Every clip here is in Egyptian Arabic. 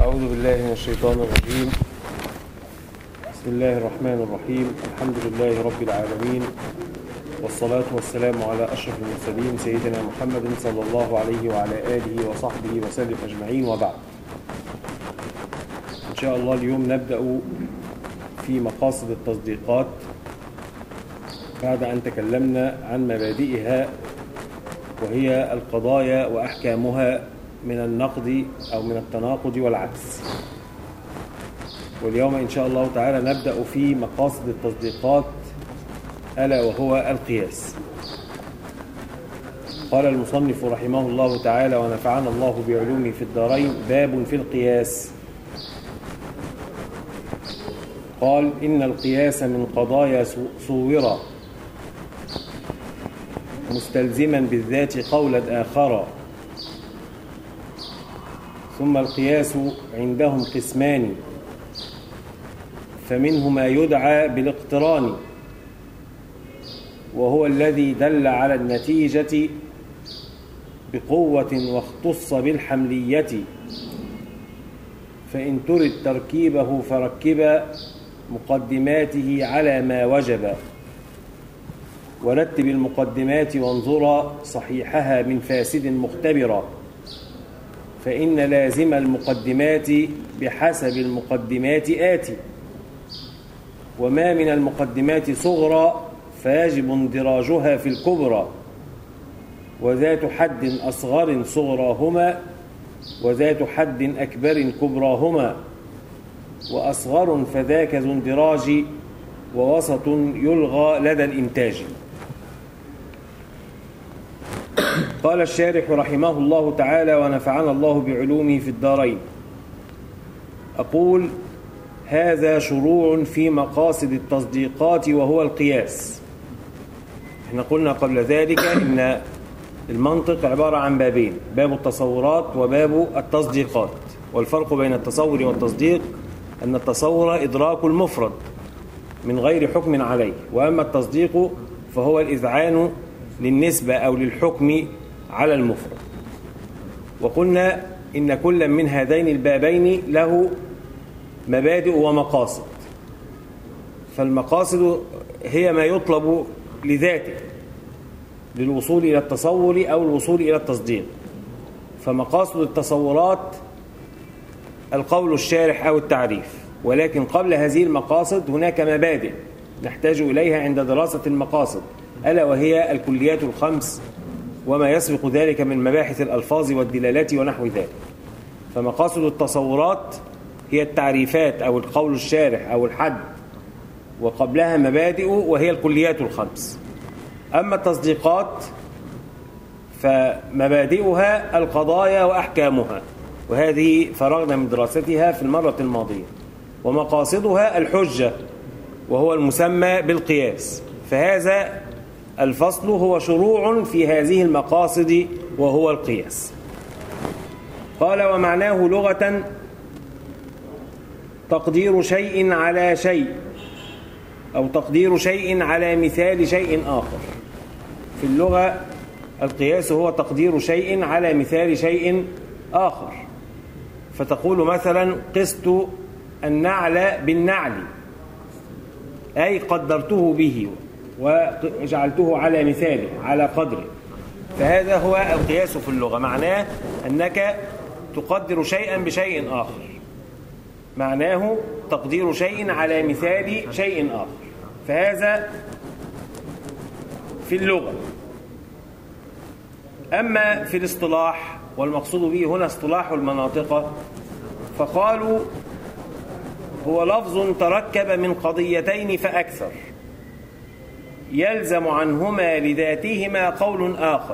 أعوذ بالله من الشيطان الرجيم بسم الله الرحمن الرحيم الحمد لله رب العالمين والصلاة والسلام على أشرف المرسلين سيدنا محمد صلى الله عليه وعلى آله وصحبه وسلم أجمعين وبعد إن شاء الله اليوم نبدأ في مقاصد التصديقات بعد أن تكلمنا عن مبادئها وهي القضايا وأحكامها من النقد أو من التناقض والعكس واليوم إن شاء الله تعالى نبدأ في مقاصد التصديقات ألا وهو القياس قال المصنف رحمه الله تعالى ونفعنا الله بعلومه في الدارين باب في القياس قال إن القياس من قضايا صورة مستلزما بالذات قولا آخر ثم القياس عندهم قسمان فمنه ما يدعى بالاقتران وهو الذي دل على النتيجة بقوة واختص بالحملية فإن ترد تركيبه فركب مقدماته على ما وجب ورتب المقدمات وانظر صحيحها من فاسد مختبرا فإن لازم المقدمات بحسب المقدمات آتي وما من المقدمات صغرى فيجب اندراجها في الكبرى وذات حد أصغر صغراهما وذات حد أكبر كبراهما وأصغر فذاك ذو اندراج ووسط يلغى لدى الإنتاج قال الشارح رحمه الله تعالى ونفعنا الله بعلومه في الدارين أقول هذا شروع في مقاصد التصديقات وهو القياس احنا قلنا قبل ذلك ان المنطق عبارة عن بابين باب التصورات وباب التصديقات والفرق بين التصور والتصديق أن التصور إدراك المفرد من غير حكم عليه وأما التصديق فهو الإذعان للنسبة أو للحكم على المفرد وقلنا إن كل من هذين البابين له مبادئ ومقاصد فالمقاصد هي ما يطلب لذاته للوصول إلى التصور أو الوصول إلى التصديق فمقاصد التصورات القول الشارح أو التعريف ولكن قبل هذه المقاصد هناك مبادئ نحتاج إليها عند دراسة المقاصد ألا وهي الكليات الخمس وما يسبق ذلك من مباحث الألفاظ والدلالات ونحو ذلك فمقاصد التصورات هي التعريفات أو القول الشارح أو الحد وقبلها مبادئ وهي الكليات الخمس أما التصديقات فمبادئها القضايا وأحكامها وهذه فرغنا من دراستها في المرة الماضية ومقاصدها الحجة وهو المسمى بالقياس فهذا الفصل هو شروع في هذه المقاصد وهو القياس قال ومعناه لغة تقدير شيء على شيء أو تقدير شيء على مثال شيء آخر في اللغة القياس هو تقدير شيء على مثال شيء آخر فتقول مثلا قست النعل بالنعل أي قدرته به وجعلته على مثاله على قدره فهذا هو القياس في اللغة معناه أنك تقدر شيئا بشيء آخر معناه تقدير شيء على مثال شيء آخر فهذا في اللغة أما في الاصطلاح والمقصود به هنا اصطلاح المناطق فقالوا هو لفظ تركب من قضيتين فأكثر يلزم عنهما لذاتهما قول آخر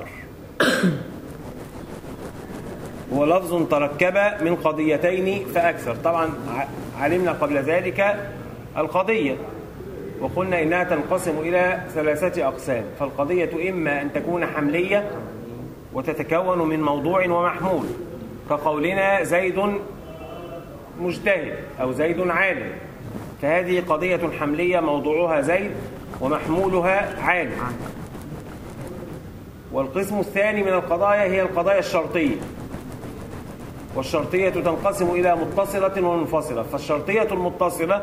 هو لفظ تركب من قضيتين فأكثر طبعا علمنا قبل ذلك القضية وقلنا إنها تنقسم إلى ثلاثة أقسام فالقضية إما أن تكون حملية وتتكون من موضوع ومحمول كقولنا زيد مجتهد أو زيد عالم فهذه قضية حملية موضوعها زيد ومحمولها عالم والقسم الثاني من القضايا هي القضايا الشرطية والشرطية تنقسم إلى متصلة ومنفصلة فالشرطية المتصلة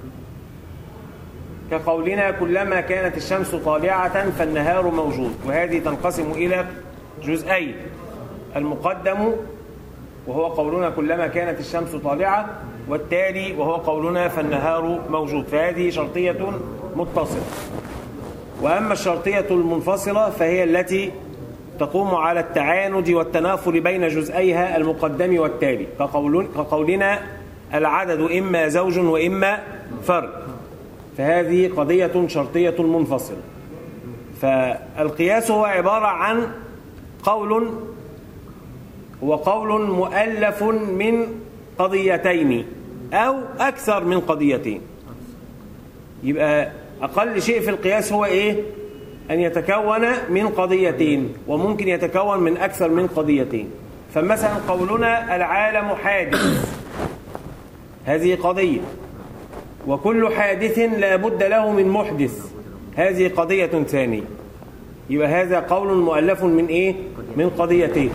كقولنا كلما كانت الشمس طالعة فالنهار موجود وهذه تنقسم إلى جزئين المقدم وهو قولنا كلما كانت الشمس طالعة والتالي وهو قولنا فالنهار موجود فهذه شرطية متصلة وأما الشرطية المنفصلة فهي التي تقوم على التعاند والتنافر بين جزئيها المقدم والتالي كقول كقولنا العدد إما زوج وإما فرد فهذه قضية شرطية منفصلة فالقياس هو عبارة عن قول هو قول مؤلف من قضيتين أو أكثر من قضيتين يبقى أقل شيء في القياس هو إيه أن يتكون من قضيتين وممكن يتكون من أكثر من قضيتين فمثلا قولنا العالم حادث هذه قضية وكل حادث لا بد له من محدث هذه قضية ثانية يبقى هذا قول مؤلف من إيه؟ من قضيتين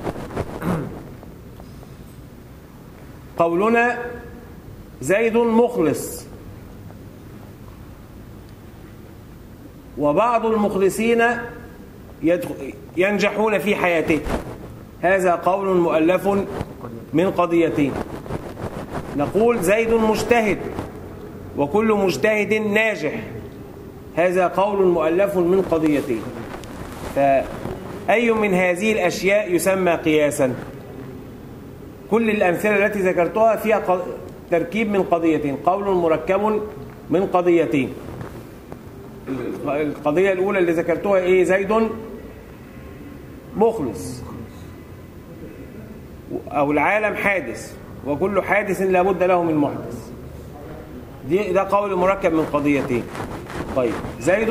قولنا زيد مخلص وبعض المخلصين ينجحون في حياته هذا قول مؤلف من قضيتين نقول زيد مجتهد وكل مجتهد ناجح هذا قول مؤلف من قضيتين فأي من هذه الأشياء يسمى قياسا كل الأمثلة التي ذكرتها فيها تركيب من قضيتين قول مركب من قضيتين القضية الأولى اللي ذكرتها إيه زيد مخلص أو العالم حادث وكل حادث لابد له من محدث دي ده قول مركب من قضيتين طيب زيد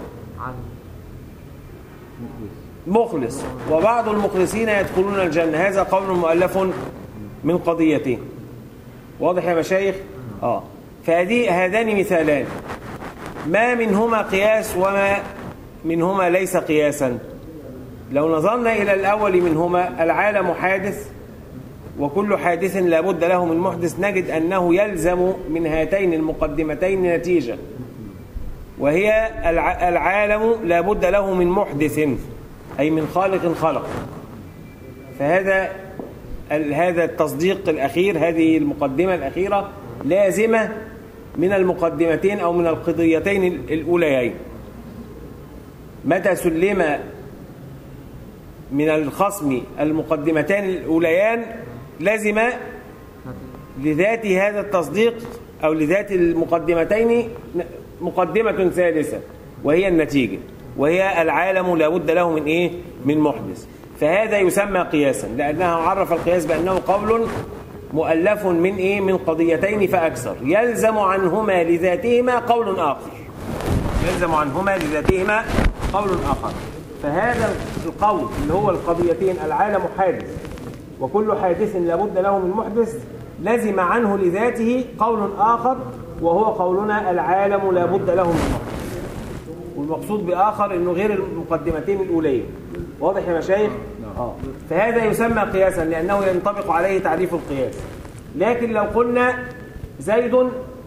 مخلص وبعض المخلصين يدخلون الجنة هذا قول مؤلف من قضيتين واضح يا مشايخ اه فهذه هذان مثالان ما منهما قياس وما منهما ليس قياسا لو نظرنا إلى الأول منهما العالم حادث وكل حادث لا بد له من محدث نجد أنه يلزم من هاتين المقدمتين نتيجة وهي العالم لا بد له من محدث أي من خالق خلق فهذا هذا التصديق الأخير هذه المقدمة الأخيرة لازمة من المقدمتين أو من القضيتين الأوليين متى سلم من الخصم المقدمتان الأوليان لازم لذات هذا التصديق أو لذات المقدمتين مقدمة ثالثة وهي النتيجة وهي العالم لا بد له من إيه؟ من محدث فهذا يسمى قياسا لأنه عرف القياس بأنه قول مؤلف من إيه؟ من قضيتين فأكثر يلزم عنهما لذاتهما قول آخر يلزم عنهما لذاتهما قول آخر فهذا القول اللي هو القضيتين العالم حادث وكل حادث لابد له من محدث لزم عنه لذاته قول آخر وهو قولنا العالم لابد له من محدث والمقصود بآخر أنه غير المقدمتين الأولين واضح يا مشايخ؟ آه. فهذا يسمى قياسا لأنه ينطبق عليه تعريف القياس لكن لو قلنا زيد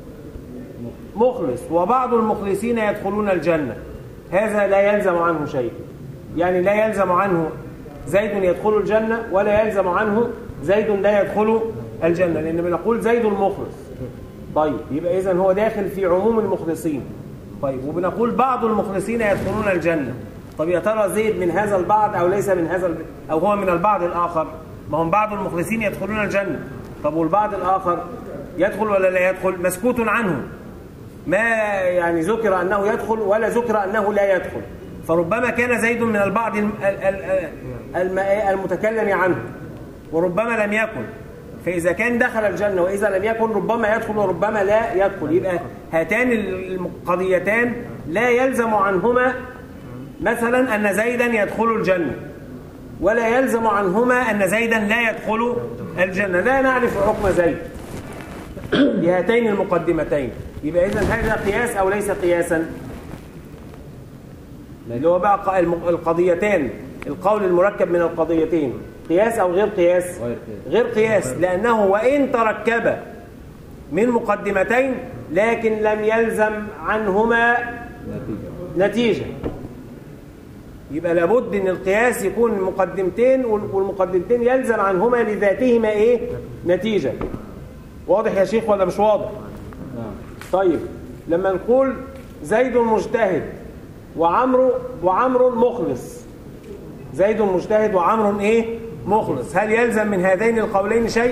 مخلص وبعض المخلصين يدخلون الجنة هذا لا يلزم عنه شيء يعني لا يلزم عنه زيد يدخل الجنة ولا يلزم عنه زيد لا يدخل الجنة لأن بنقول زيد المخلص طيب يبقى إذن هو داخل في عموم المخلصين طيب وبنقول بعض المخلصين يدخلون الجنة طب يا ترى زيد من هذا البعض أو ليس من هذا أو هو من البعض الآخر ما هم بعض المخلصين يدخلون الجنة طب والبعض الآخر يدخل ولا لا يدخل مسكوت عنه ما يعني ذكر أنه يدخل ولا ذكر أنه لا يدخل فربما كان زيد من البعض المتكلم عنه وربما لم يكن فإذا كان دخل الجنة وإذا لم يكن ربما يدخل وربما لا يدخل يبقى هاتان القضيتان لا يلزم عنهما مثلا أن زيدا يدخل الجنة ولا يلزم عنهما أن زيدا لا يدخل الجنة لا نعرف حكم زيد بهاتين المقدمتين يبقى إذا هذا قياس أو ليس قياسا اللي هو بقى القضيتين القول المركب من القضيتين قياس أو غير قياس غير قياس. غير قياس لأنه وإن تركب من مقدمتين لكن لم يلزم عنهما نتيجة نتيجة يبقى لابد ان القياس يكون مقدمتين وال- والمقدمتين يلزم عنهما لذاتهما ايه نتيجة واضح يا شيخ ولا مش واضح نعم طيب لما نقول زيد مجتهد وعمرو وعمرو مخلص زيد مجتهد وعمرو ايه مخلص هل يلزم من هذين القولين شيء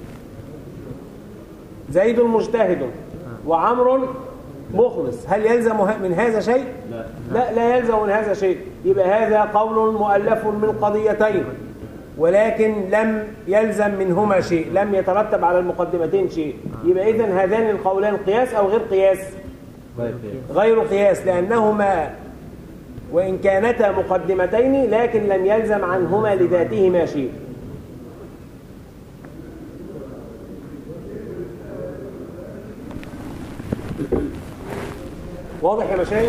زيد مجتهد وعمرو مخلص هل يلزم ه- من هذا شيء لا لا لا يلزم من هذا شيء يبقى هذا قول مؤلف من قضيتين ولكن لم يلزم منهما شيء لم يترتب على المقدمتين شيء يبقى إذن هذان القولان قياس أو غير قياس غير قياس غير قياس لأنهما وإن كانتا مقدمتين لكن لم يلزم عنهما لذاتهما شيء واضح يا مشايخ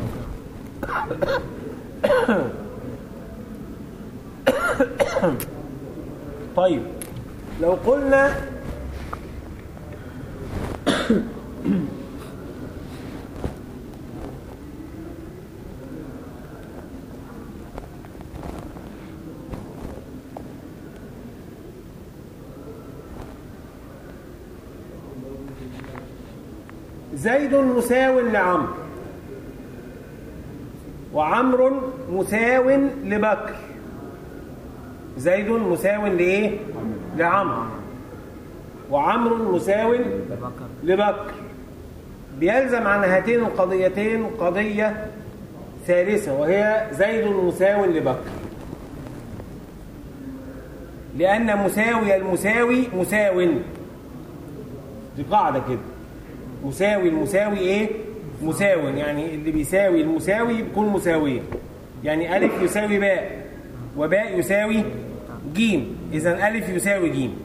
طيب لو قلنا زيد مساو لعمرو وعمرو مساو لبكر زيد مساو لايه لعمرو وعمرو مساو لبكر بيلزم عن هاتين القضيتين قضية ثالثة وهي زيد مساو لبكر لأن مساوي المساوي مساو دي قاعدة كده مساوي المساوي ايه مساو يعني اللي بيساوي المساوي بيكون مساوية يعني ألف يساوي باء وباء يساوي جيم إذا ألف يساوي جيم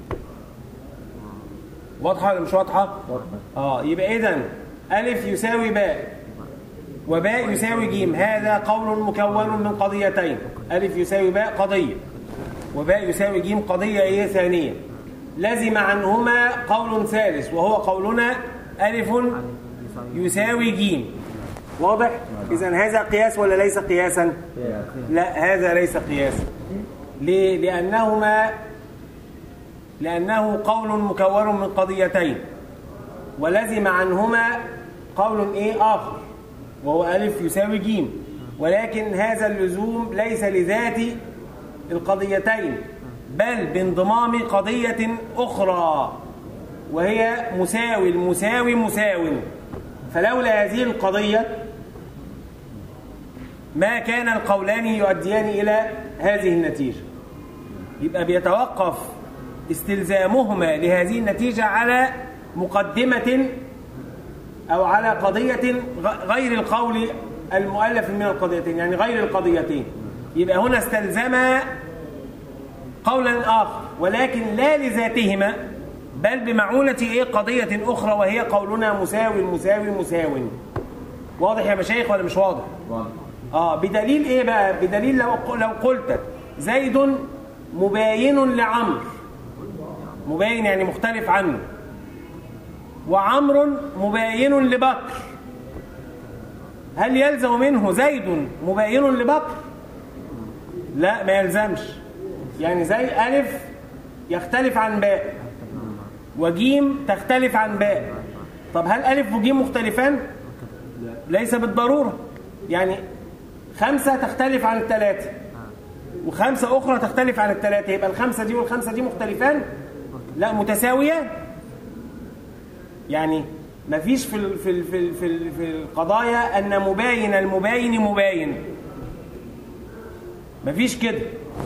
واضحة ولا مش واضحة؟ واضحة اه يبقى إذا ألف يساوي باء وباء يساوي جيم هذا قول مكون من قضيتين ألف يساوي باء قضية وباء يساوي جيم قضية إيه ثانية لزم عنهما قول ثالث وهو قولنا ألف يساوي جيم واضح؟ إذا هذا قياس ولا ليس قياسا؟ قياس لا هذا ليس قياسا ليه؟ لأنهما لأنه قول مكون من قضيتين ولزم عنهما قول إيه آخر وهو ألف يساوي جيم ولكن هذا اللزوم ليس لذات القضيتين بل بانضمام قضية أخرى وهي مساوي المساوي مساو فلولا هذه القضية ما كان القولان يؤديان إلى هذه النتيجة يبقى بيتوقف استلزامهما لهذه النتيجة على مقدمة أو على قضية غ- غير القول المؤلف من القضيتين يعني غير القضيتين يبقى هنا استلزم قولا آخر ولكن لا لذاتهما بل بمعونة إيه قضية أخرى وهي قولنا مساوي المساوي مساو واضح يا مشايخ ولا مش واضح؟ واضح اه بدليل ايه بقى بدليل لو لو قلت زيد مباين لعمرو مباين يعني مختلف عنه وعمرو مباين لبكر هل يلزم منه زيد مباين لبكر لا ما يلزمش يعني زي ألف يختلف عن باء وجيم تختلف عن باء طب هل ألف وجيم مختلفان ليس بالضرورة يعني خمسة تختلف عن الثلاثة وخمسة أخرى تختلف عن الثلاثة يبقى الخمسة دي والخمسة دي مختلفان لا متساويان يعني ما فيش في ال- في ال- في ال- في ال- في القضايا أن مباين المباين مباين ما فيش كده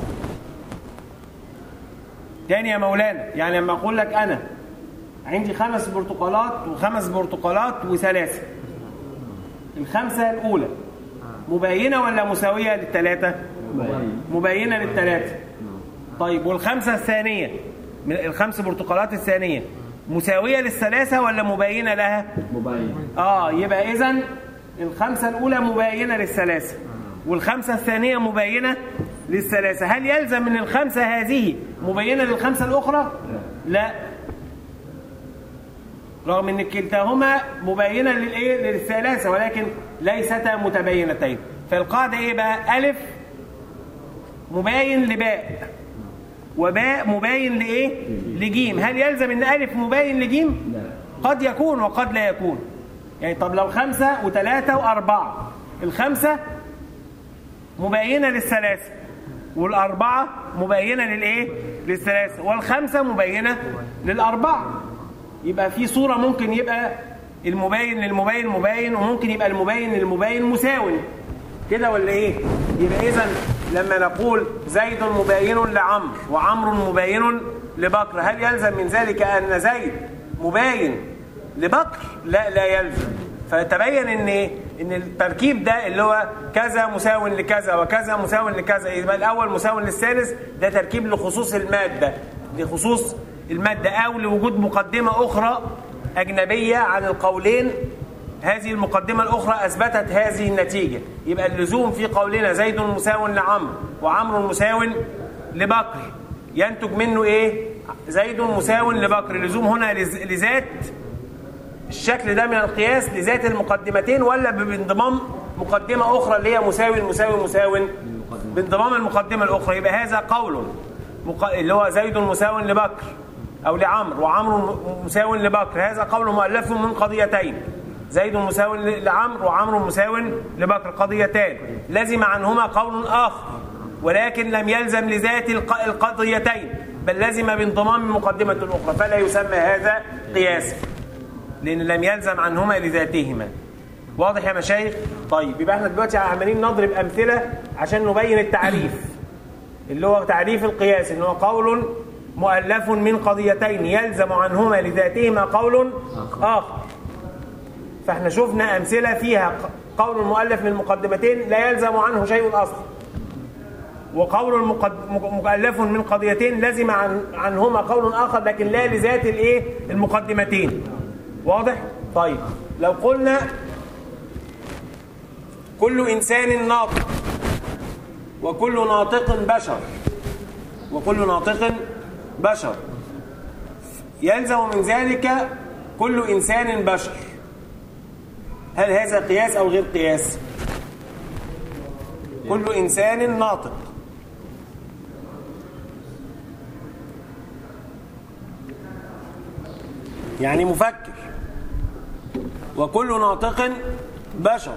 تاني يا مولانا يعني لما أقول لك أنا عندي خمس برتقالات وخمس برتقالات وثلاثة الخمسة الأولى مباينة ولا مساوية للثلاثة؟ مبين مباينة للثلاثة طيب والخمسة الثانية من الخمس برتقالات الثانية مساوية للثلاثة ولا مباينة لها؟ مبين آه يبقى إذن الخمسة الأولى مباينة للثلاثة والخمسة الثانية مباينة للثلاثة هل يلزم من الخمسة هذه مبينة للخمسة الأخرى؟ لا رغم ان كلتاهما مبينة للايه للثلاثة ولكن ليستا متبينتين فالقاعدة ايه بقى ألف مباين لباء وباء مباين لايه لجيم هل يلزم ان ألف مباين لجيم قد يكون وقد لا يكون يعني طب لو خمسة وثلاثة وأربعة الخمسة مبينة للثلاثة والأربعة مبينة للإيه؟ للثلاثة والخمسة مبينة للأربعة يبقى في صورة ممكن يبقى المباين للمباين مباين وممكن يبقى المباين للمباين مساو كده ولا إيه؟ يبقى إذا لما نقول زيد مباين لعمرو وعمرو مباين لبكر هل يلزم من ذلك أن زيد مباين لبكر؟ لا لا يلزم فتبين ان ايه ان التركيب ده اللي هو كذا مساو لكذا وكذا مساو لكذا يبقى الاول مساو للثالث ده تركيب لخصوص الماده لخصوص الماده او لوجود مقدمه اخرى اجنبيه عن القولين هذه المقدمة الأخرى أثبتت هذه النتيجة يبقى اللزوم في قولنا زيد مساو لعمرو وعمرو مساو لبكر ينتج منه إيه؟ زيد مساو لبكر اللزوم هنا لذات الشكل ده من القياس لذات المقدمتين ولا بانضمام مقدمة أخرى اللي هي مساوي مساوي مساو بانضمام المقدمة الأخرى يبقى هذا قول اللي هو زيد مساو لبكر أو لعمرو وعمرو مساو لبكر هذا قول مؤلف من قضيتين زيد مساو لعمرو وعمرو مساو لبكر قضيتان لزم عنهما قول آخر ولكن لم يلزم لذات القضيتين بل لزم بانضمام المقدمة الأخرى فلا يسمى هذا قياسا لأن لم يلزم عنهما لذاتهما واضح يا مشايخ طيب يبقى احنا دلوقتي عمالين نضرب أمثلة عشان نبين التعريف اللي هو تعريف القياس ان هو قول مؤلف من قضيتين يلزم عنهما لذاتهما قول آخر فاحنا شفنا أمثلة فيها قول مؤلف من مقدمتين لا يلزم عنه شيء أصلا وقول مؤلف من قضيتين لزم عن عنهما قول آخر لكن لا لذات الايه المقدمتين واضح؟ طيب لو قلنا كل إنسان ناطق وكل ناطق بشر وكل ناطق بشر يلزم من ذلك كل إنسان بشر هل هذا قياس أو غير قياس كل إنسان ناطق يعني مفكر وكل ناطق بشر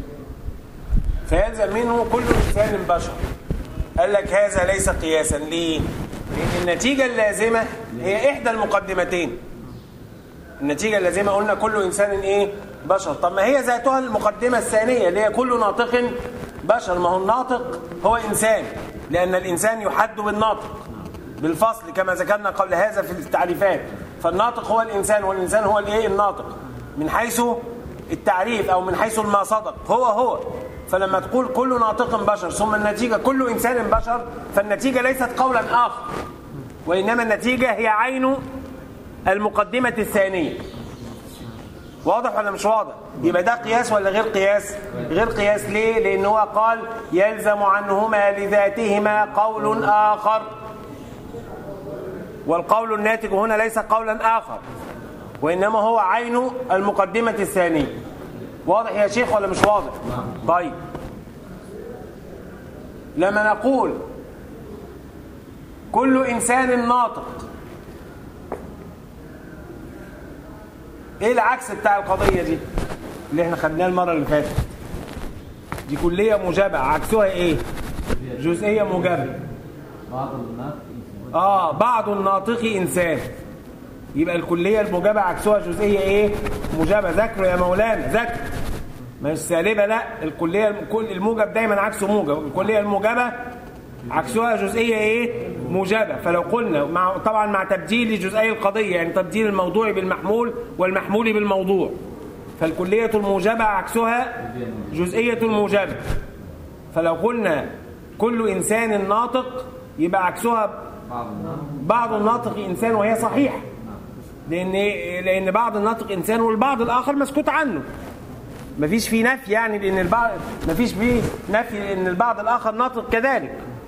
فيلزم منه كل إنسان بشر قال لك هذا ليس قياسا ليه؟ لأن النتيجة اللازمة هي إحدى المقدمتين النتيجة اللازمة قلنا كل إنسان إيه؟ بشر طب ما هي ذاتها المقدمة الثانية اللي هي كل ناطق بشر ما هو الناطق هو إنسان لأن الإنسان يحد بالناطق بالفصل كما ذكرنا قبل هذا في التعريفات فالناطق هو الإنسان والإنسان هو الإيه الناطق من حيث التعريف أو من حيث ما صدق هو هو فلما تقول كل ناطق بشر ثم النتيجة كل إنسان بشر فالنتيجة ليست قولا آخر وإنما النتيجة هي عين المقدمة الثانية واضح ولا مش واضح يبقى ده قياس ولا غير قياس غير قياس ليه لأن هو قال يلزم عنهما لذاتهما قول آخر والقول الناتج هنا ليس قولا آخر وإنما هو عين المقدمة الثانية واضح يا شيخ ولا مش واضح طيب لما نقول كل إنسان ناطق ايه العكس بتاع القضية دي اللي احنا خدناه المرة اللي فاتت دي كلية موجبة عكسها ايه جزئية موجبة بعض الناس اه بعض الناطق انسان يبقى الكلية الموجبة عكسها جزئية ايه موجبة ذاكروا يا مولانا ذاكر مش سالبة لا الكلية الكل الموجب دايما عكسه موجب الكلية الموجبة عكسها جزئية ايه موجبة فلو قلنا مع طبعا مع تبديل جزئي القضية يعني تبديل الموضوع بالمحمول والمحمول بالموضوع فالكلية الموجبة عكسها جزئية الموجبة فلو قلنا كل إنسان ناطق يبقى عكسها بعض الناس بعض الناطق إنسان وهي صحيحة لأن لأن بعض الناطق إنسان والبعض الآخر مسكوت عنه مفيش فيه نفي يعني لأن البعض مفيش فيه نفي لأن البعض الآخر ناطق كذلك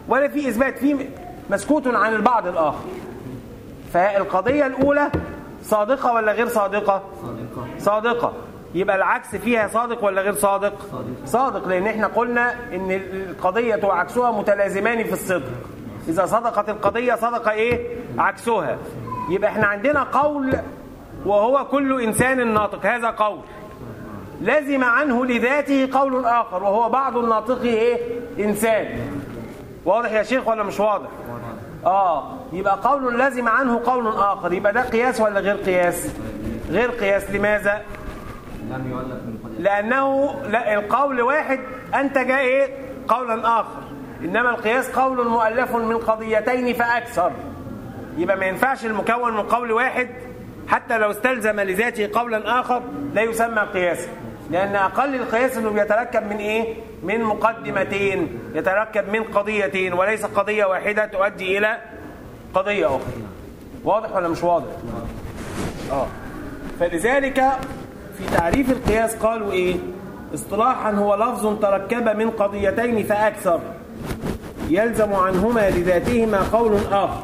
ولا في إثبات في مسكوت عن البعض الآخر فالقضية الأولى صادقة ولا غير صادقة صادقة صادقة يبقى العكس فيها صادق ولا غير صادق صادق. صادق لأن احنا قلنا ان القضية وعكسها متلازمان في الصدق إذا صدقت القضية صدق إيه عكسها يبقى احنا عندنا قول وهو كل إنسان ناطق هذا قول لزم عنه لذاته قول آخر وهو بعض الناطق إيه إنسان واضح يا شيخ ولا مش واضح آه يبقى قول لزم عنه قول آخر يبقى ده قياس ولا غير قياس غير قياس لماذا لم يؤلف من قضية لأنه لا القول واحد أنتج إيه قولا آخر إنما القياس قول مؤلف من قضيتين فأكثر يبقى ما ينفعش المكون من قول واحد حتى لو استلزم لذاته قولا آخر لا يسمى قياسا لأن أقل القياس أنه بيتركب من إيه؟ من مقدمتين يتركب من قضيتين وليس قضية واحدة تؤدي إلى قضية أخرى واضح ولا مش واضح؟ آه فلذلك في تعريف القياس قالوا إيه؟ اصطلاحا هو لفظ تركب من قضيتين فأكثر يلزم عنهما لذاتهما قول آخر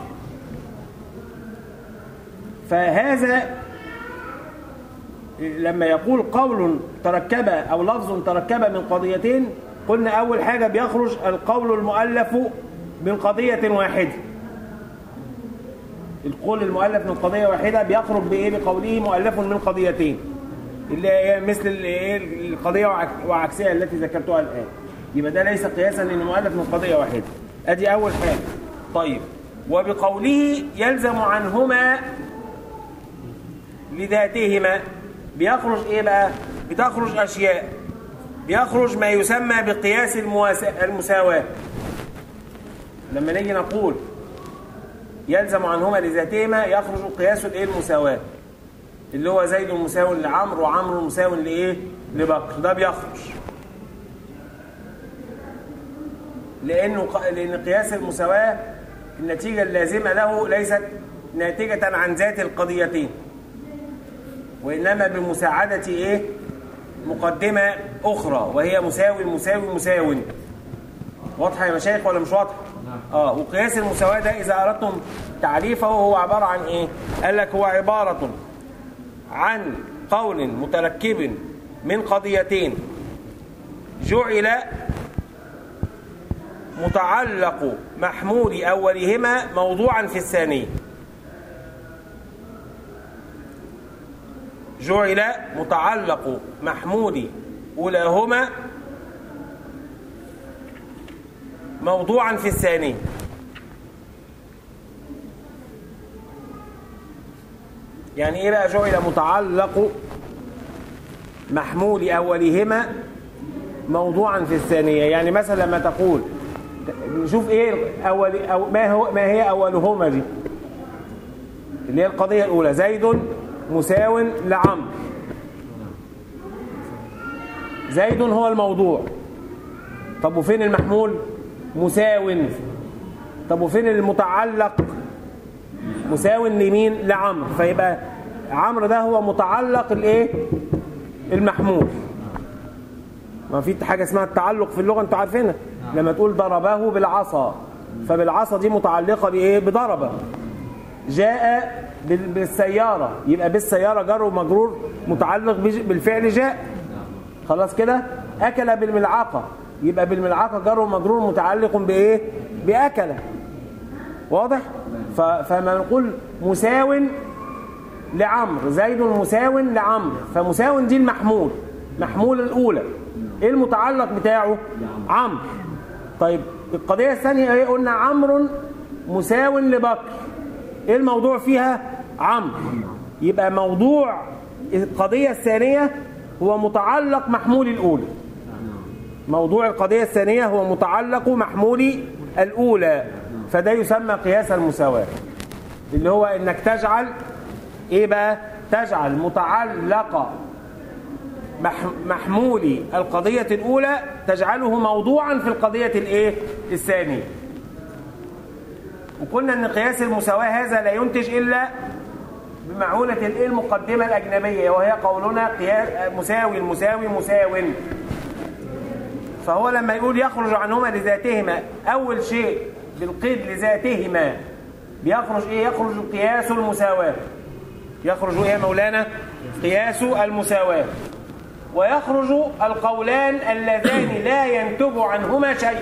فهذا لما يقول قول تركب أو لفظ تركب من قضيتين قلنا أول حاجة بيخرج القول المؤلف من قضية واحدة القول المؤلف من قضية واحدة بيخرج بإيه بقوله مؤلف من قضيتين اللي هي مثل الإيه؟ القضية وعك- وعكسها التي ذكرتها الآن يبقى ده ليس قياسا لأنه مؤلف من قضية واحدة أدي أول حاجة طيب وبقوله يلزم عنهما لذاتهما بيخرج ايه بقى بتخرج اشياء بيخرج ما يسمى بقياس المواسا- المساواة لما نيجي نقول يلزم عنهما لذاتهما يخرج قياس الايه المساواة اللي هو زيد مساو لعمرو وعمرو مساو لايه لبكر ده بيخرج لانه ق- لان قياس المساواة النتيجة اللازمة له ليست ناتجة عن ذات القضيتين وإنما بمساعدة إيه؟ مقدمة أخرى وهي مساوي مساوي مساوي واضحة يا مشايخ ولا مش واضحة؟ آه وقياس المساواة ده إذا أردتم تعريفه هو عبارة عن إيه؟ قال لك هو عبارة عن قول متركب من قضيتين جعل متعلق محمول أولهما موضوعا في الثاني جعل متعلق محمول أولاهما موضوعا في الثاني يعني ايه بقى جعل متعلق محمول أولهما موضوعا في الثانية يعني مثلا لما تقول نشوف ايه أول أو ما هو ما هي أولهما دي اللي هي القضية الأولى زيد مساو لعمرو زيد هو الموضوع طب وفين المحمول مساو طب وفين المتعلق مساو لمين لعمرو فيبقى عمرو ده هو متعلق الايه المحمول ما في حاجه اسمها التعلق في اللغه انتوا عارفينها لما تقول ضربه بالعصا فبالعصا دي متعلقه بايه بضربه جاء بال- بالسياره يبقى بالسياره جر ومجرور متعلق بج- بالفعل جاء خلاص كده اكل بالملعقه يبقى بالملعقه جر ومجرور متعلق بايه باكل واضح ف- فما نقول مساو لعمرو زيد مساو لعمرو فمساو دي المحمول محمول الاولى ايه المتعلق بتاعه عمرو طيب القضيه الثانيه ايه قلنا عمرو مساو لبكر ايه الموضوع فيها عمرو يبقى موضوع القضيه الثانيه هو متعلق محمول الاولى موضوع القضيه الثانيه هو متعلق محمول الاولى فده يسمى قياس المساواه اللي هو انك تجعل ايه بقى تجعل متعلق مح- محمول القضية الأولى تجعله موضوعا في القضية الإيه؟ الثانية وقلنا أن قياس المساواة هذا لا ينتج إلا بمعونة الإيه المقدمة الأجنبية وهي قولنا قياس مساوي المساوي مساو فهو لما يقول يخرج عنهما لذاتهما أول شيء بالقيد لذاتهما بيخرج ايه يخرج قياس المساواة يخرج ايه يا مولانا قياس المساواة ويخرج القولان اللذان لا ينتج عنهما شيء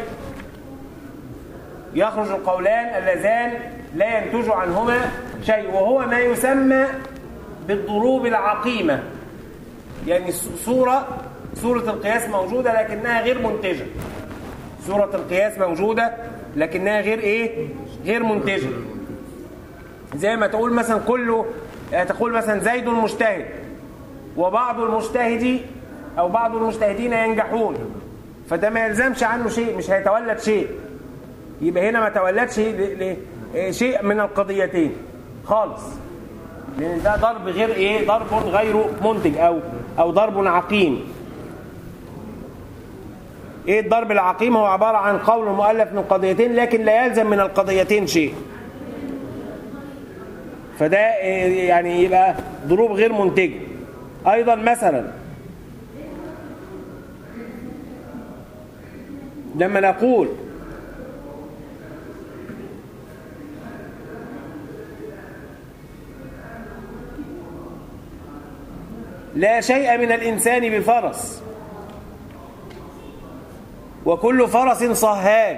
يخرج القولان اللذان لا ينتج عنهما شيء وهو ما يسمى بالضروب العقيمة يعني صورة صورة القياس موجودة لكنها غير منتجة صورة القياس موجودة لكنها غير ايه غير منتجة زي ما تقول مثلا كله تقول مثلا زيد مجتهد وبعض المجتهد او بعض المجتهدين ينجحون فده ما يلزمش عنه شيء مش هيتولد شيء يبقى هنا ما تولدش شيء من القضيتين خالص لان ده ضرب غير ايه ضرب غير منتج او او ضرب عقيم ايه الضرب العقيم هو عباره عن قول مؤلف من قضيتين لكن لا يلزم من القضيتين شيء فده يعني يبقى ضروب غير منتجه ايضا مثلا لما نقول لا شيء من الإنسان بفرس وكل فرس صهال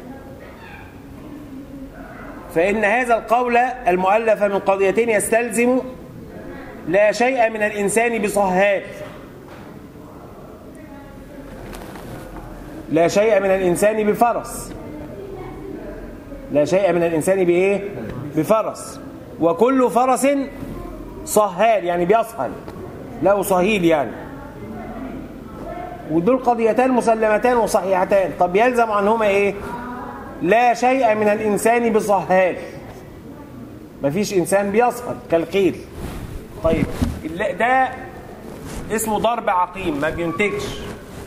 فإن هذا القول المؤلف من قضيتين يستلزم لا شيء من الإنسان بصهال لا شيء من الإنسان بفرس لا شيء من الإنسان بإيه؟ بفرس وكل فرس صهال يعني بيصهل له صهيل يعني ودول قضيتان مسلمتان وصحيحتان طب يلزم عنهما ايه لا شيء من الانسان بصهال مفيش انسان بيصهل كالقيل طيب ده اسمه ضرب عقيم ما بينتجش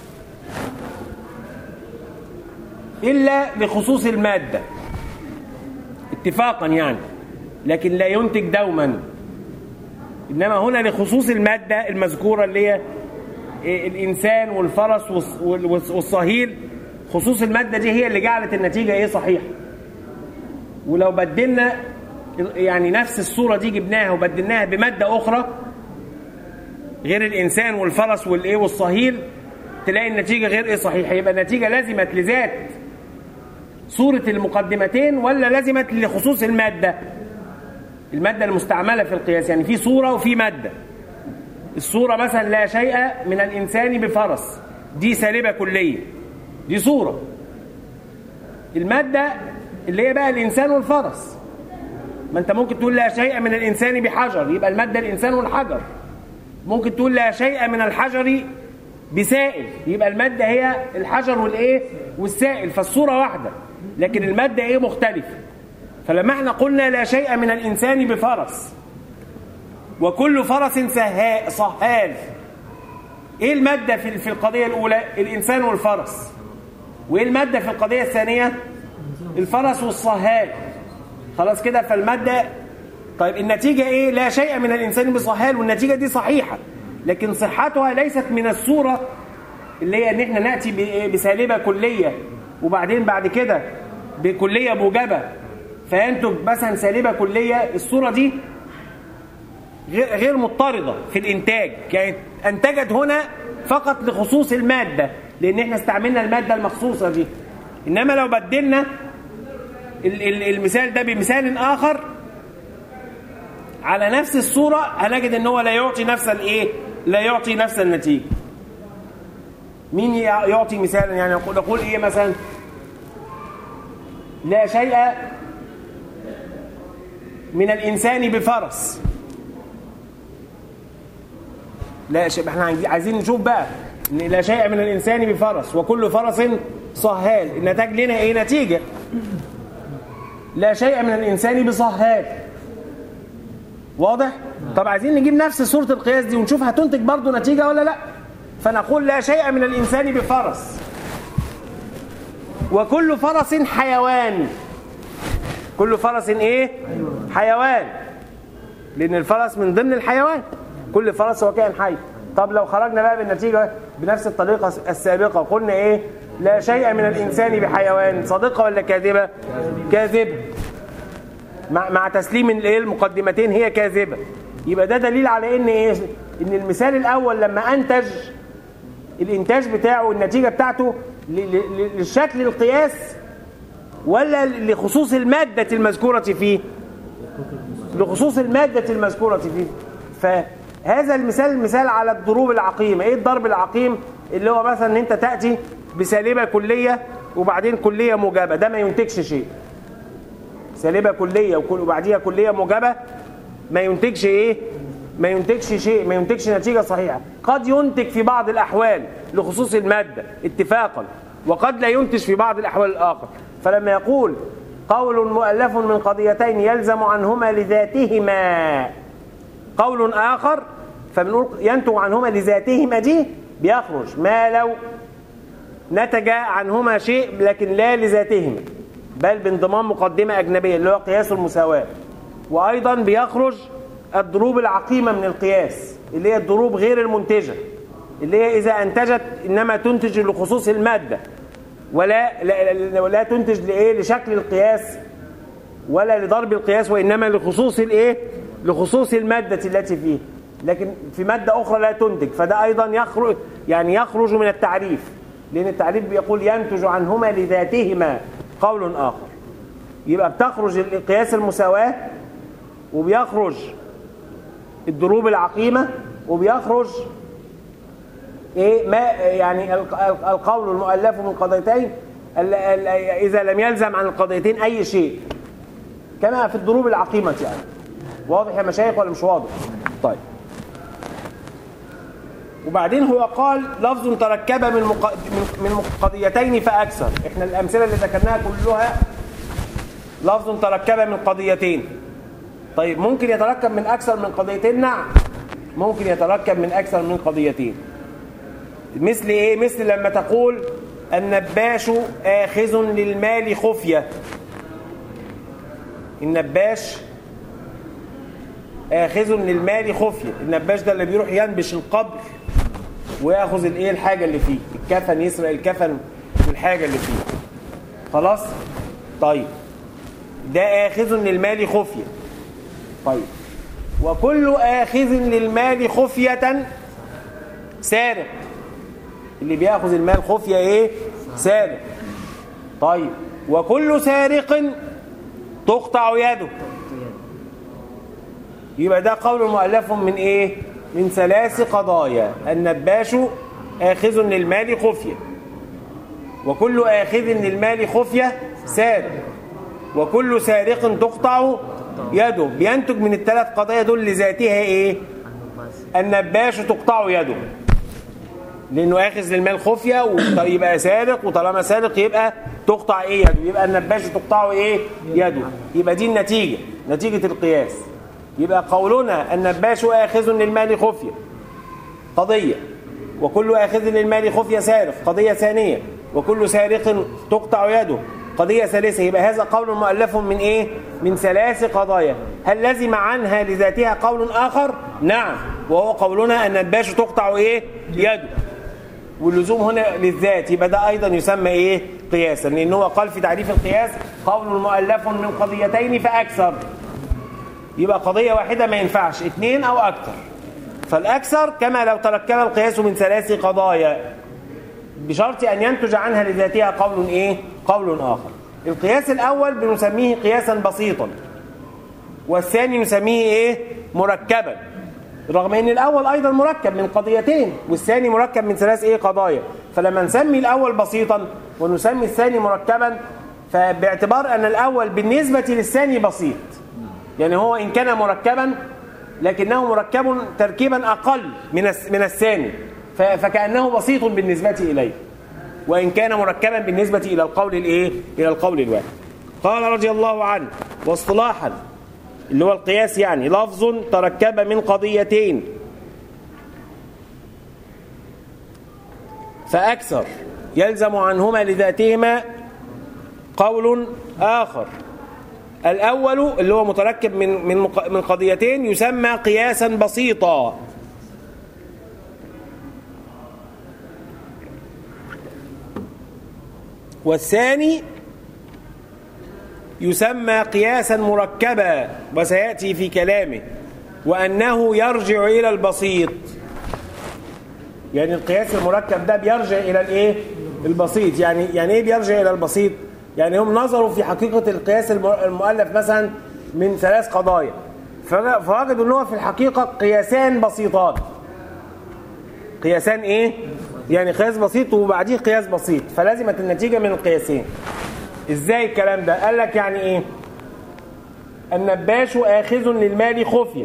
الا لخصوص الماده اتفاقا يعني لكن لا ينتج دوما إنما هنا لخصوص المادة المذكورة اللي هي الإنسان والفرس والصهيل خصوص المادة دي هي اللي جعلت النتيجة إيه صحيحة ولو بدلنا يعني نفس الصورة دي جبناها وبدلناها بمادة أخرى غير الإنسان والفرس والإيه والصهيل تلاقي النتيجة غير إيه صحيحة يبقى النتيجة لازمت لذات صورة المقدمتين ولا لازمت لخصوص المادة المادة المستعملة في القياس يعني في صورة وفي مادة الصورة مثلا لا شيء من الإنسان بفرس دي سالبة كلية دي صورة المادة اللي هي بقى الإنسان والفرس ما أنت ممكن تقول لا شيء من الإنسان بحجر يبقى المادة الإنسان والحجر ممكن تقول لا شيء من الحجر بسائل يبقى المادة هي الحجر والإيه والسائل فالصورة واحدة لكن المادة إيه مختلفة فلما احنا قلنا لا شيء من الإنسان بفرس وكل فرس صهال ايه المادة في في القضية الأولى الإنسان والفرس وايه المادة في القضية الثانية الفرس والصهال خلاص كده فالمادة طيب النتيجة ايه لا شيء من الإنسان بصهال والنتيجة دي صحيحة لكن صحتها ليست من الصورة اللي هي ان احنا نأتي بسالبة كلية وبعدين بعد كده بكلية موجبة فينتج مثلا سالبة كلية الصورة دي غير مضطردة في الإنتاج كانت أنتجت هنا فقط لخصوص المادة لأن احنا استعملنا المادة المخصوصة دي إنما لو بدلنا المثال ده بمثال آخر على نفس الصورة هنجد ان هو لا يعطي نفس الايه لا يعطي نفس النتيجة مين يعطي مثالا يعني نقول ايه مثلا لا شيء من الإنسان بفرس لا شيء احنا عايزين نشوف بقى ان لا شيء من الإنسان بفرس وكل فرس صهال النتاج لنا ايه نتيجة لا شيء من الإنسان بصهال واضح؟ طب عايزين نجيب نفس صورة القياس دي ونشوف هتنتج برضو نتيجة ولا لا فنقول لا شيء من الإنسان بفرس وكل فرس حيوان كل فرس ايه حيوان لان الفرس من ضمن الحيوان كل فرس هو كائن حي طب لو خرجنا بقى بالنتيجه بنفس الطريقه السابقه قلنا ايه لا شيء من الإنسان بحيوان صادقة ولا كاذبة كاذبة مع, مع تسليم الايه المقدمتين هي كاذبة يبقى ده دليل على ان ايه ان المثال الاول لما انتج الانتاج بتاعه النتيجة بتاعته ل- ل- للشكل القياس ولا لخصوص المادة المذكورة فيه لخصوص المادة المذكورة فيه فهذا المثال مثال على الضروب العقيمة ايه الضرب العقيم اللي هو مثلا ان انت تأتي بسالبة كلية وبعدين كلية موجبة ده ما ينتجش شيء سالبة كلية وكل- وبعديها كلية موجبة ما ينتجش ايه ما ينتجش شيء ما ينتجش نتيجة صحيحة قد ينتج في بعض الأحوال لخصوص المادة اتفاقا وقد لا ينتج في بعض الأحوال الآخر فلما يقول قول مؤلف من قضيتين يلزم عنهما لذاتهما قول آخر فبنقول ينتج عنهما لذاتهما دي بيخرج ما لو نتج عنهما شيء لكن لا لذاتهما بل بانضمام مقدمة أجنبية اللي هو قياس المساواة وأيضا بيخرج الضروب العقيمة من القياس اللي هي الضروب غير المنتجة اللي هي إذا أنتجت إنما تنتج لخصوص المادة ولا لا, لا, لا تنتج لإيه لشكل القياس ولا لضرب القياس وإنما لخصوص الإيه لخصوص المادة التي فيه لكن في مادة أخرى لا تنتج فده أيضا يخرج يعني يخرج من التعريف لأن التعريف بيقول ينتج عنهما لذاتهما قول آخر يبقى بتخرج القياس المساواة وبيخرج الضروب العقيمة وبيخرج ايه ما يعني الق- الق- القول المؤلف من قضيتين ال- ال- اذا لم يلزم عن القضيتين اي شيء كما في الضروب العقيمة يعني واضح يا مشايخ ولا مش واضح طيب وبعدين هو قال لفظ تركب من مق... من من قضيتين فاكثر احنا الامثله اللي ذكرناها كلها لفظ تركب من قضيتين طيب ممكن يتركب من اكثر من قضيتين نعم ممكن يتركب من اكثر من قضيتين مثل ايه مثل لما تقول النباش آخذ للمال خفية النباش آخذ للمال خفية النباش ده اللي بيروح ينبش القبر وياخذ الايه الحاجة اللي فيه الكفن يسرق الكفن والحاجة اللي فيه خلاص طيب ده آخذ للمال خفية طيب وكل آخذ للمال خفية سارق اللي بياخذ المال خفية ايه سارق طيب وكل سارق تقطع يده يبقى ده قول مؤلف من ايه من ثلاث قضايا النباش آخذ للمال خفية وكل آخذ للمال خفية سارق وكل سارق تقطع يده بينتج من الثلاث قضايا دول لذاتها ايه النباش تقطع يده لانه اخذ للمال خفيه ويبقى سارق وطالما سارق يبقى تقطع ايه يده يبقى النباش تقطع ايه يده يبقى دي النتيجه نتيجه القياس يبقى قولنا النباش اخذ للمال خفيه قضيه وكل اخذ للمال خفيه سارق قضيه ثانيه وكل سارق تقطع يده قضيه ثالثه يبقى هذا قول مؤلف من ايه من ثلاث قضايا هل لزم عنها لذاتها قول اخر نعم وهو قولنا ان النباش تقطع ايه يده واللزوم هنا للذات يبقى ده ايضا يسمى ايه قياسا لان هو قال في تعريف القياس قول مؤلف من قضيتين فاكثر يبقى قضيه واحده ما ينفعش اثنين او اكثر فالاكثر كما لو تركب القياس من ثلاث قضايا بشرط ان ينتج عنها لذاتها قول ايه قول اخر القياس الاول بنسميه قياسا بسيطا والثاني نسميه ايه مركبا رغم ان الاول ايضا مركب من قضيتين والثاني مركب من ثلاث ايه قضايا فلما نسمي الاول بسيطا ونسمي الثاني مركبا فباعتبار ان الاول بالنسبه للثاني بسيط يعني هو ان كان مركبا لكنه مركب تركيبا اقل من من الثاني فكانه بسيط بالنسبه اليه وان كان مركبا بالنسبه الى القول الايه الى القول الواحد قال رضي الله عنه واصطلاحا اللي هو القياس يعني لفظ تركب من قضيتين فأكثر يلزم عنهما لذاتهما قول آخر الأول اللي هو متركب من من من قضيتين يسمى قياسا بسيطا والثاني يسمى قياسا مركبا وسيأتي في كلامه وأنه يرجع إلى البسيط يعني القياس المركب ده بيرجع إلى الإيه؟ البسيط يعني يعني إيه بيرجع إلى البسيط؟ يعني هم نظروا في حقيقة القياس الم- المؤلف مثلا من ثلاث قضايا فج- فوجدوا ان هو في الحقيقة قياسان بسيطان قياسان ايه؟ يعني قياس بسيط وبعديه قياس بسيط فلازمت النتيجة من القياسين ازاي الكلام ده؟ قال لك يعني ايه؟ النباش آخذ للمال خفية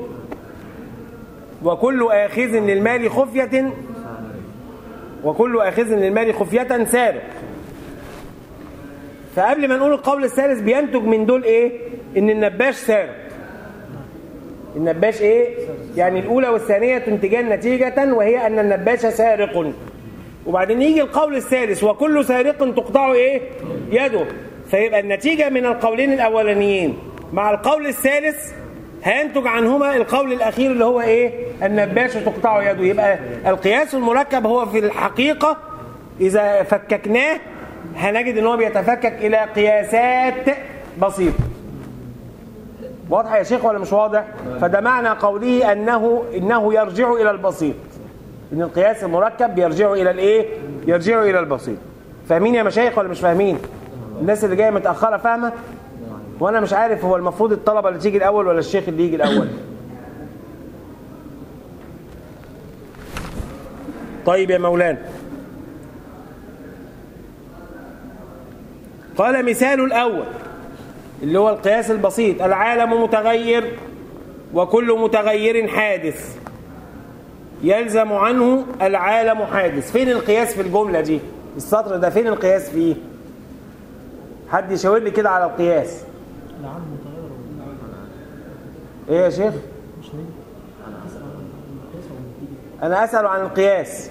وكل آخذ للمال خفية وكل آخذ للمال خفية سارق فقبل ما نقول القول الثالث بينتج من دول ايه ان النباش سارق النباش ايه يعني الاولى والثانيه تنتجان نتيجه وهي ان النباش سارق وبعدين يجي القول الثالث وكل سارق تقطع ايه يده فيبقى النتيجه من القولين الاولانيين مع القول الثالث هينتج عنهما القول الاخير اللي هو ايه النباش تقطع يده يبقى القياس المركب هو في الحقيقه اذا فككناه هنجد ان هو بيتفكك الى قياسات بسيطه واضح يا شيخ ولا مش واضح فده معنى قوله انه انه يرجع الى البسيط ان القياس المركب بيرجع الى الايه يرجع الى البسيط فاهمين يا مشايخ ولا مش فاهمين الناس اللي جايه متاخره فاهمه وانا مش عارف هو المفروض الطلبه اللي تيجي الاول ولا الشيخ اللي يجي الاول طيب يا مولانا قال مثال الأول اللي هو القياس البسيط العالم متغير وكل متغير حادث يلزم عنه العالم حادث فين القياس في الجملة دي السطر ده فين القياس فيه حد يشاور لي كده على القياس العام متغير ايه يا شيخ مش هي انا اسال عن القياس او النتيجه انا اسأل عن القياس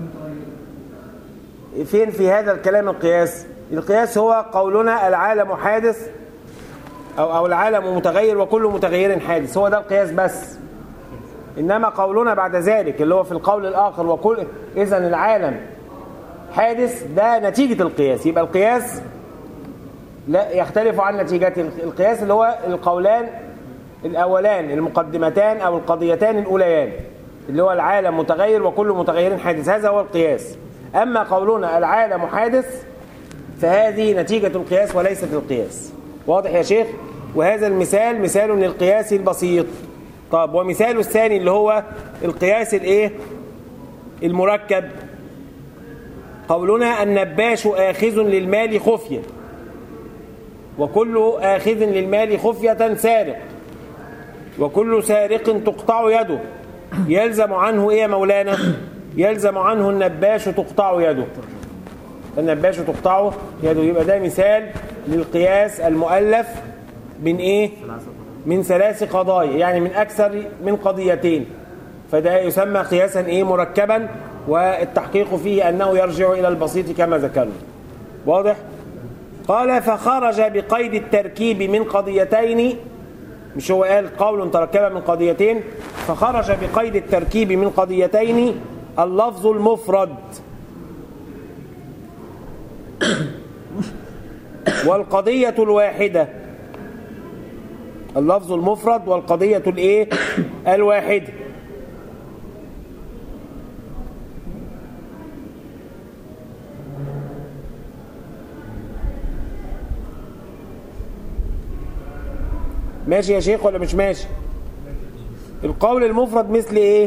فين في هذا الكلام القياس القياس هو قولنا العالم حادث أو, أو العالم متغير وكل متغير حادث هو ده القياس بس إنما قولنا بعد ذلك اللي هو في القول الآخر وكل إذا العالم حادث ده نتيجة القياس يبقى القياس لا يختلف عن نتيجته القياس اللي هو القولان الأولان المقدمتان أو القضيتان الأوليان اللي هو العالم متغير وكل متغير حادث هذا هو القياس أما قولنا العالم حادث فهذه نتيجة القياس وليست القياس واضح يا شيخ وهذا المثال مثال للقياس البسيط طب ومثال الثاني اللي هو القياس الايه المركب قولنا النباش آخذ للمال خفية وكل آخذ للمال خفية سارق وكل سارق تقطع يده يلزم عنه ايه يا مولانا يلزم عنه النباش تقطع يده النباش تقطعه يده يبقى ده مثال للقياس المؤلف من ايه من ثلاث قضايا يعني من اكثر من قضيتين فده يسمى قياسا ايه مركبا والتحقيق فيه انه يرجع الى البسيط كما ذكرنا واضح قال فخرج بقيد التركيب من قضيتين مش هو قال قول تركب من قضيتين فخرج بقيد التركيب من قضيتين اللفظ المفرد والقضية الواحدة اللفظ المفرد والقضية الايه الواحدة ماشي يا شيخ ولا مش ماشي القول المفرد مثل ايه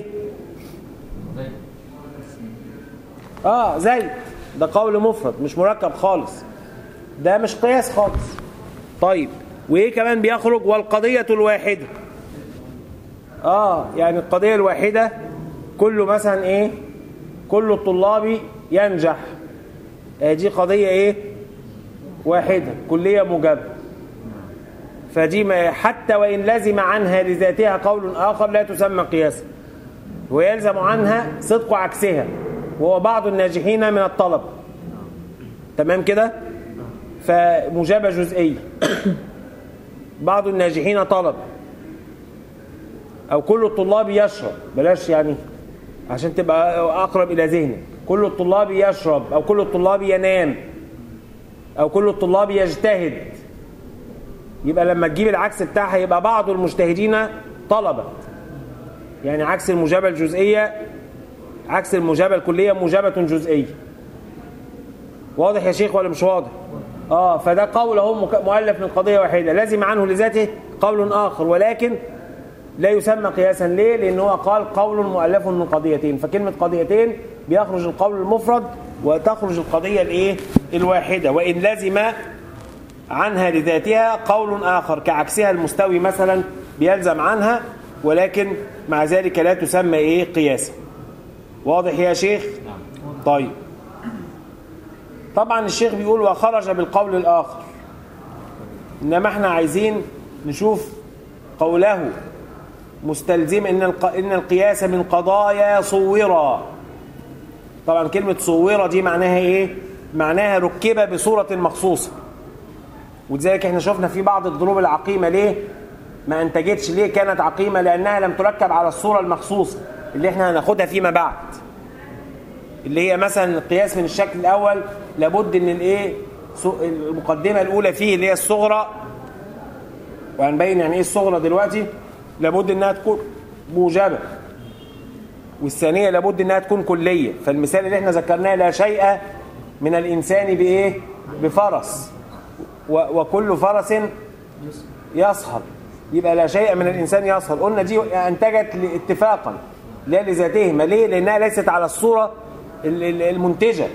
اه زي ده قول مفرد مش مركب خالص ده مش قياس خالص طيب وايه كمان بيخرج والقضية الواحدة اه يعني القضية الواحدة كله مثلا ايه كل الطلاب ينجح آه دي قضية ايه واحدة كلية مجابة فدي ما حتى وإن لزم عنها لذاتها قول آخر لا تسمى قياسا ويلزم عنها صدق عكسها وهو بعض الناجحين من الطلب تمام كده فمجابة جزئية بعض الناجحين طلب أو كل الطلاب يشرب بلاش يعني عشان تبقى أقرب إلى ذهنك كل الطلاب يشرب أو كل الطلاب ينام أو كل الطلاب يجتهد يبقى لما تجيب العكس بتاعها يبقى بعض المجتهدين طلبة يعني عكس المجابة الجزئية عكس المجابة الكلية مجابة جزئية واضح يا شيخ ولا مش واضح اه فده قول اهو مك- مؤلف من قضية واحدة لازم عنه لذاته قول آخر ولكن لا يسمى قياسا ليه لأن هو قال قول مؤلف من قضيتين فكلمة قضيتين بيخرج القول المفرد وتخرج القضية الايه الواحدة وإن لزم عنها لذاتها قول آخر كعكسها المستوي مثلا بيلزم عنها ولكن مع ذلك لا تسمى ايه قياسا واضح يا شيخ طيب طبعا الشيخ بيقول وخرج بالقول الآخر إنما احنا عايزين نشوف قوله مستلزم إن, الق... إن القياس من قضايا صورا طبعا كلمة صورة دي معناها إيه؟ معناها ركب بصورة مخصوصة ولذلك احنا شفنا في بعض الضروب العقيمة ليه؟ ما انتجتش ليه كانت عقيمة لأنها لم تركب على الصورة المخصوصة اللي احنا هناخدها فيما بعد اللي هي مثلا القياس من الشكل الأول لابد ان الايه سو- المقدمة الأولى فيه اللي هي الصغرى وهنبين يعني ايه الصغرى دلوقتي لابد انها تكون موجبة والثانية لابد انها تكون كلية فالمثال اللي احنا ذكرناه لا شيء من الإنسان بإيه بفرس و- وكل فرس يصهر يبقى لا شيء من الإنسان يصهر قلنا دي أنتجت اتفاقا لا لذاتهما ليه لأنها ليست على الصورة ال- ال- المنتجة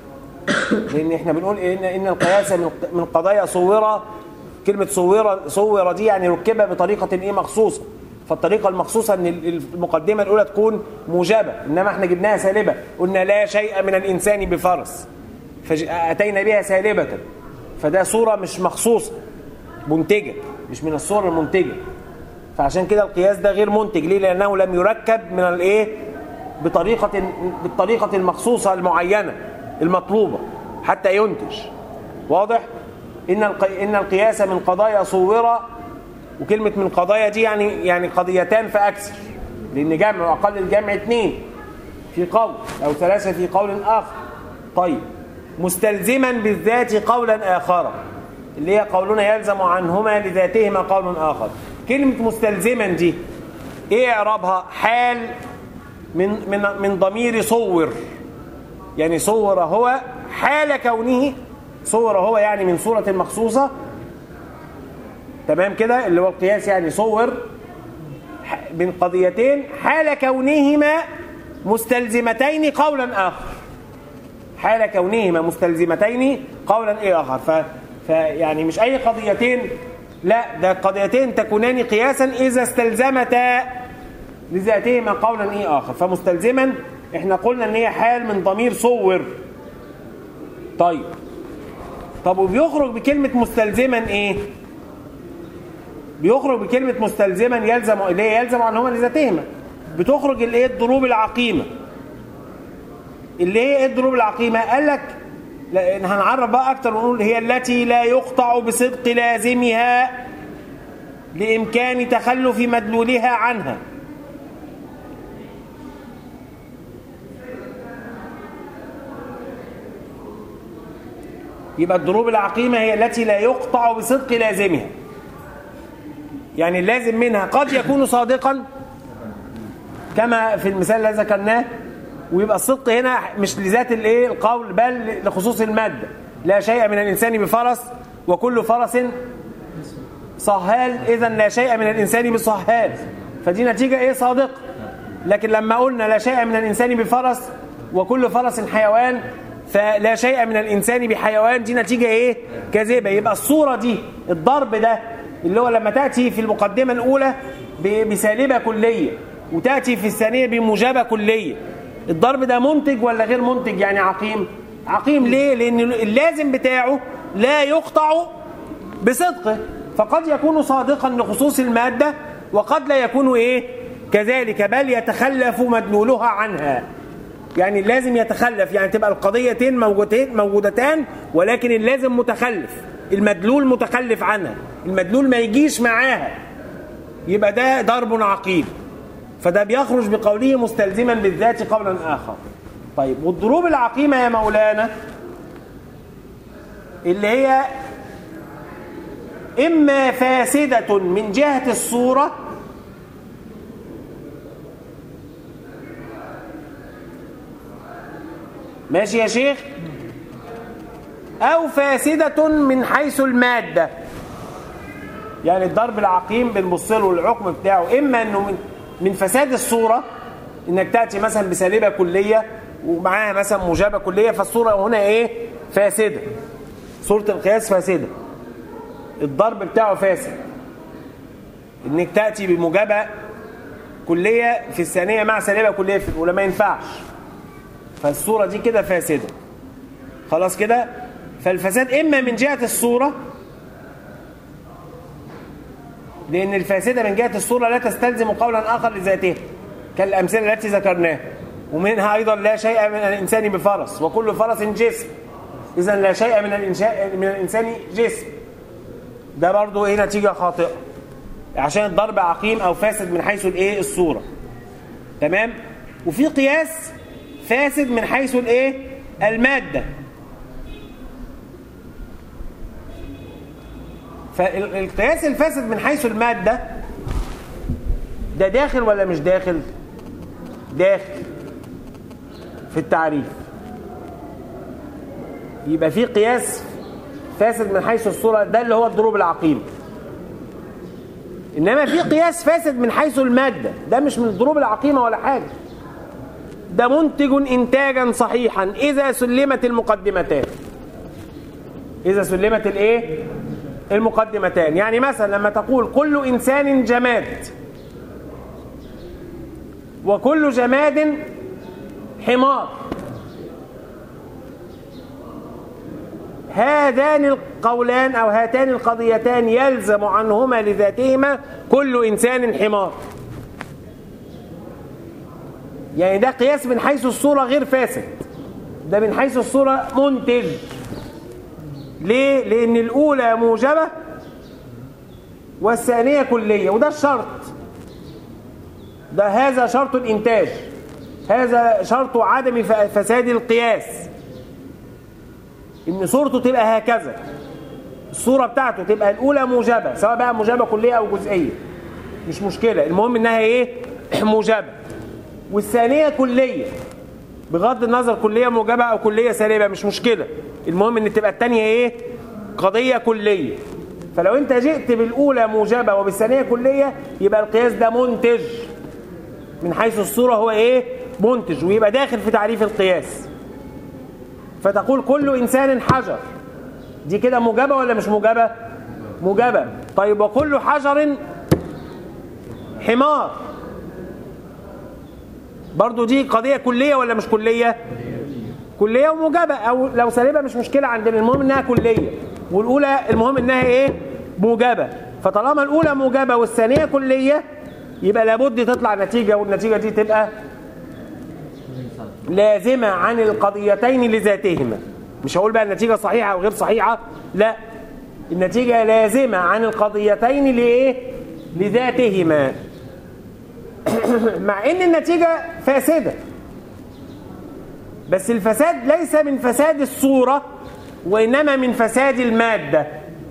لأن احنا بنقول إن, إن القياس من من قضايا صورة كلمة صورة صورة دي يعني ركبها بطريقة إيه مخصوصة فالطريقة المخصوصة إن ال- المقدمة الأولى تكون موجبة إنما احنا جبناها سالبة قلنا لا شيء من الإنسان بفرس فأتينا بها سالبة فده صورة مش مخصوصة منتجة مش من الصور المنتجة فعشان كده القياس ده غير منتج ليه لأنه لم يركب من الايه بطريقة بالطريقة المخصوصة المعينة المطلوبة حتى ينتج واضح إن الق... إن القياس من قضايا صورة وكلمة من قضايا دي يعني يعني قضيتان فأكثر لأن جمع وأقل الجمع اثنين في قول أو ثلاثة في قول آخر طيب مستلزما بالذات قولا آخر اللي هي قولنا يلزم عنهما لذاتهما قول آخر كلمة مستلزما دي ايه اعرابها حال من من من ضمير صور يعني صور هو حال كونه صور هو يعني من صورة مخصوصة تمام كده اللي هو القياس يعني صور من قضيتين حال كونهما مستلزمتين قولا آخر حال كونهما مستلزمتين قولا ايه آخر ف فيعني مش أي قضيتين لا ده قضيتين تكونان قياسا إذا استلزمتا لذاتهما قولا ايه آخر فمستلزما احنا قلنا ان هي حال من ضمير صور طيب طب وبيخرج بكلمة مستلزما ايه بيخرج بكلمة مستلزما يلزم اللي هي يلزم عنهما لذاتهما بتخرج الايه الضروب العقيمة اللي هي ايه الضروب العقيمة قال لك لان هنعرف بقى اكتر ونقول هي التي لا يقطع بصدق لازمها لامكان تخلف مدلولها عنها يبقى الضروب العقيمة هي التي لا يقطع بصدق لازمها يعني اللازم منها قد يكون صادقا كما في المثال الذي ذكرناه ويبقى الصدق هنا مش لذات الايه القول بل لخصوص المادة لا شيء من الإنسان بفرس وكل فرس صهال إذا لا شيء من الإنسان بصهال فدي نتيجة إيه صادقة لكن لما قلنا لا شيء من الإنسان بفرس وكل فرس حيوان فلا شيء من الإنسان بحيوان دي نتيجة إيه كاذبة يبقى الصورة دي الضرب ده اللي هو لما تأتي في المقدمة الأولى بسالبة كلية وتأتي في الثانية بموجبة كلية الضرب ده منتج ولا غير منتج يعني عقيم عقيم ليه لأن اللازم بتاعه لا يقطع بصدقه فقد يكون صادقا لخصوص المادة وقد لا يكون إيه كذلك بل يتخلف مدلولها عنها يعني لازم يتخلف يعني تبقى القضيتين موجودتين موجودتان ولكن اللازم متخلف المدلول متخلف عنها المدلول ما يجيش معاها يبقى ده ضرب عقيم فده بيخرج بقوله مستلزما بالذات قولا آخر طيب والضروب العقيمة يا مولانا اللي هي إما فاسدة من جهة الصورة ماشي يا شيخ أو فاسدة من حيث المادة يعني الضرب العقيم بنبص له الحكم بتاعه إما أنه من, من فساد الصورة إنك تأتي مثلا بسالبة كلية ومعاها مثلا موجبة كلية فالصورة هنا إيه فاسدة صورة القياس فاسدة الضرب بتاعه فاسد انك تأتي بموجبة كلية في الثانية مع سالبة كلية في الأولى ما ينفعش فالصورة دي كده فاسدة خلاص كده فالفساد إما من جهة الصورة لأن الفاسدة من جهة الصورة لا تستلزم قولا آخر لذاتها كالأمثلة التي ذكرناها ومنها أيضا لا شيء من الإنسان بفرس وكل فرس جسم إذا لا شيء من الإنشاء من الإنسان جسم ده برضو إيه نتيجة خاطئة عشان الضرب عقيم أو فاسد من حيث الإيه الصورة تمام وفي قياس فاسد من حيث الإيه المادة فالقياس الفاسد من حيث المادة ده داخل ولا مش داخل داخل في التعريف يبقى في قياس فاسد من حيث الصورة ده اللي هو الضروب العقيم إنما في قياس فاسد من حيث المادة ده مش من الضروب العقيمة ولا حاجة ده منتج إنتاجا صحيحا إذا سلمت المقدمتان إذا سلمت الإيه؟ المقدمتان يعني مثلا لما تقول كل إنسان جماد وكل جماد حمار هذان القولان أو هاتان القضيتان يلزم عنهما لذاتهما كل إنسان حمار يعني ده قياس من حيث الصورة غير فاسد ده من حيث الصورة منتج ليه؟ لأن الأولى موجبة والثانية كلية وده الشرط ده هذا شرط الإنتاج هذا شرط عدم فساد القياس ان صورته تبقى هكذا الصوره بتاعته تبقى الاولى موجبه سواء بقى موجبه كليه او جزئيه مش مشكله المهم انها ايه موجبه والثانيه كليه بغض النظر كليه موجبه او كليه سالبه مش مشكله المهم ان تبقى الثانيه ايه قضيه كليه فلو انت جئت بالاولى موجبه وبالثانيه كليه يبقى القياس ده منتج من حيث الصوره هو ايه منتج ويبقى داخل في تعريف القياس فتقول كل إنسان حجر دي كده موجبة ولا مش موجبة موجبة طيب وكل حجر حمار برضو دي قضية كلية ولا مش كلية كلية وموجبة أو لو سالبة مش مشكلة عندنا المهم إنها كلية والأولى المهم إنها إيه موجبة فطالما الأولى موجبة والثانية كلية يبقى لابد تطلع نتيجة والنتيجة دي تبقى لازمة عن القضيتين لذاتهما مش هقول بقى النتيجة صحيحة أو غير صحيحة لا النتيجة لازمة عن القضيتين لإيه؟ لذاتهما مع إن النتيجة فاسدة بس الفساد ليس من فساد الصورة وإنما من فساد المادة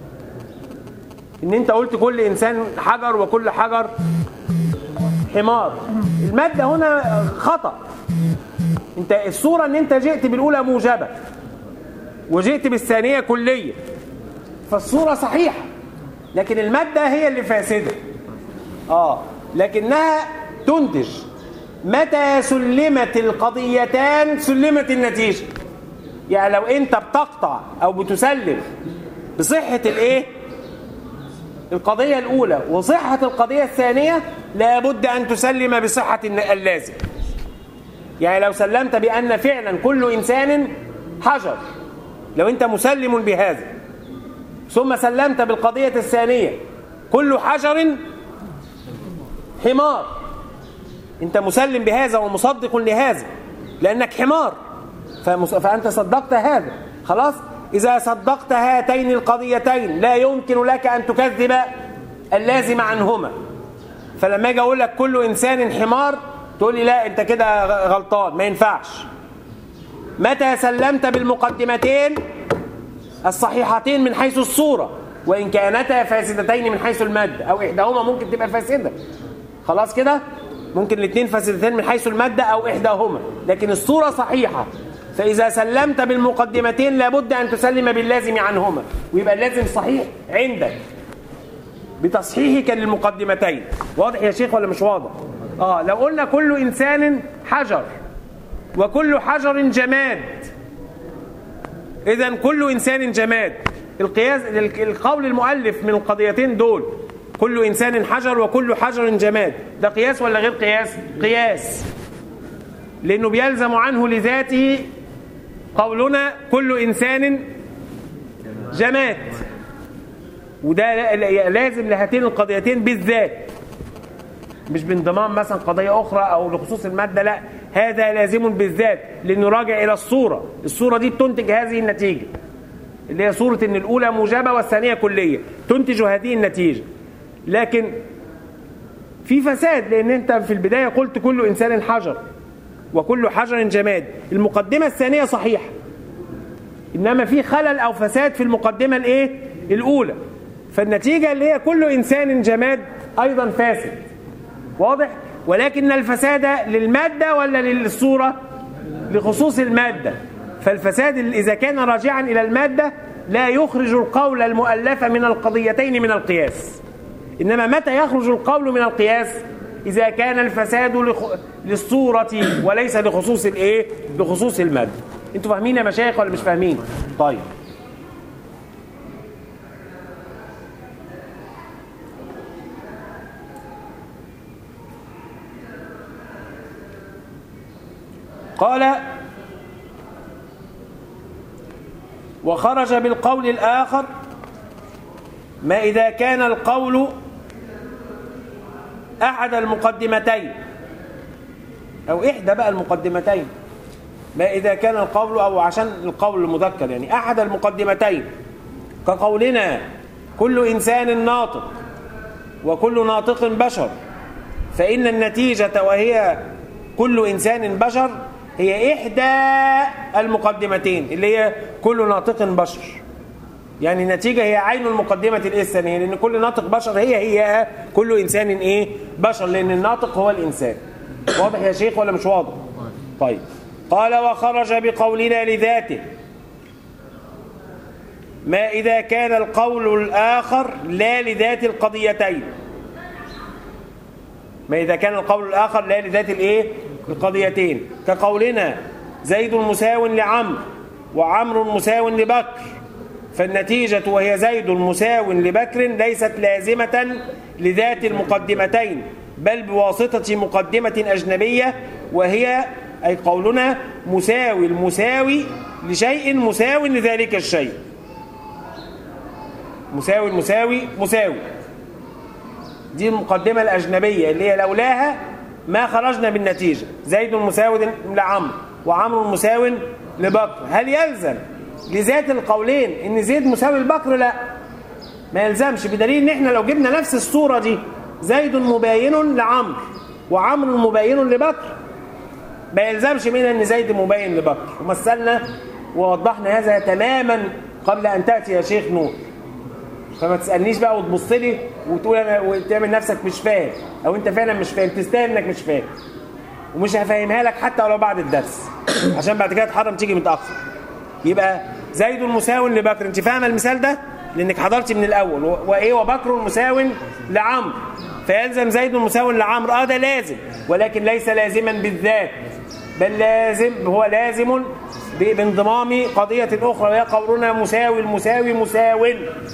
إن أنت قلت كل إنسان حجر وكل حجر حمار المادة هنا خطأ انت الصورة ان انت جئت بالاولى موجبة وجئت بالثانية كلية فالصورة صحيحة لكن المادة هي اللي فاسدة اه لكنها تنتج متى سلمت القضيتان سلمت النتيجة يعني لو انت بتقطع او بتسلم بصحة الايه القضية الاولى وصحة القضية الثانية لابد ان تسلم بصحة اللازم يعني لو سلمت بأن فعلا كل إنسان حجر لو أنت مسلم بهذا ثم سلمت بالقضية الثانية كل حجر حمار أنت مسلم بهذا ومصدق لهذا لأنك حمار فأنت صدقت هذا خلاص إذا صدقت هاتين القضيتين لا يمكن لك أن تكذب اللازم عنهما فلما أجي أقول لك كل إنسان حمار تقول لي لا انت كده غلطان ما ينفعش متى سلمت بالمقدمتين الصحيحتين من حيث الصورة وإن كانتا فاسدتين من حيث المادة أو إحداهما ممكن تبقى فاسدة خلاص كده ممكن الاثنين فاسدتين من حيث المادة أو إحداهما لكن الصورة صحيحة فإذا سلمت بالمقدمتين لابد أن تسلم باللازم عنهما ويبقى اللازم صحيح عندك بتصحيحك للمقدمتين واضح يا شيخ ولا مش واضح اه لو قلنا كل انسان حجر وكل حجر جماد اذا كل انسان جماد القياس القول المؤلف من القضيتين دول كل انسان حجر وكل حجر جماد ده قياس ولا غير قياس قياس لانه بيلزم عنه لذاته قولنا كل انسان جماد وده لازم لهاتين القضيتين بالذات مش بانضمام مثلا قضية أخرى أو لخصوص المادة لا هذا لازم بالذات لأنه راجع إلى الصورة الصورة دي بتنتج هذه النتيجة اللي هي صورة إن الأولى موجبة والثانية كلية تنتج هذه النتيجة لكن في فساد لأن أنت في البداية قلت كل إنسان حجر وكل حجر جماد المقدمة الثانية صحيحة إنما في خلل أو فساد في المقدمة الإيه؟ الأولى فالنتيجة اللي هي كل إنسان جماد أيضا فاسد واضح؟ ولكن الفساد للمادة ولا للصورة؟ لخصوص المادة فالفساد إذا كان راجعا إلى المادة لا يخرج القول المؤلف من القضيتين من القياس إنما متى يخرج القول من القياس إذا كان الفساد لخ... للصورة وليس لخصوص الإيه؟ لخصوص المادة أنتوا فاهمين يا مشايخ ولا مش فاهمين؟ طيب قال وخرج بالقول الآخر ما إذا كان القول أحد المقدمتين أو إحدى بقى المقدمتين ما إذا كان القول أو عشان القول المذكر يعني أحد المقدمتين كقولنا كل إنسان ناطق وكل ناطق بشر فإن النتيجة وهي كل إنسان بشر هي إحدى المقدمتين اللي هي كل ناطق بشر يعني النتيجة هي عين المقدمة الثانية لأن كل ناطق بشر هي هي كل إنسان إيه بشر لأن الناطق هو الإنسان واضح يا شيخ ولا مش واضح طيب قال وخرج بقولنا لذاته ما إذا كان القول الآخر لا لذات القضيتين ما إذا كان القول الآخر لا لذات الإيه القضيتين كقولنا زيد مساو لعمرو وعمرو مساو لبكر فالنتيجة وهي زيد مساو لبكر ليست لازمة لذات المقدمتين بل بواسطة مقدمة أجنبية وهي أي قولنا مساوي المساوي لشيء مساو لذلك الشيء مساوي المساوي مساوي دي المقدمة الأجنبية اللي هي لولاها ما خرجنا بالنتيجة زيد مساو لعمرو وعمرو مساو لبكر هل يلزم لذات القولين ان زيد مساوي لبكر لا ما يلزمش بدليل ان احنا لو جبنا نفس الصورة دي زيد مباين لعمرو وعمرو مباين لبكر ما يلزمش منها ان زيد مباين لبكر ومثلنا ووضحنا هذا تماما قبل ان تاتي يا شيخ نور فما تسالنيش بقى وتبص لي وتقول انا وتعمل نفسك مش فاهم او انت فعلا مش فاهم تستاهل انك مش فاهم ومش هفهمها لك حتى ولو بعد الدرس عشان بعد كده تحرم تيجي متاخر يبقى زيد مساو لبكر انت فاهمه المثال ده لانك حضرتي من الاول وايه وبكر مساو لعمرو فيلزم زيد مساو لعمرو اه ده لازم ولكن ليس لازما بالذات بل لازم هو لازم بانضمام قضية أخرى وهي قولنا مساوي المساوي مساو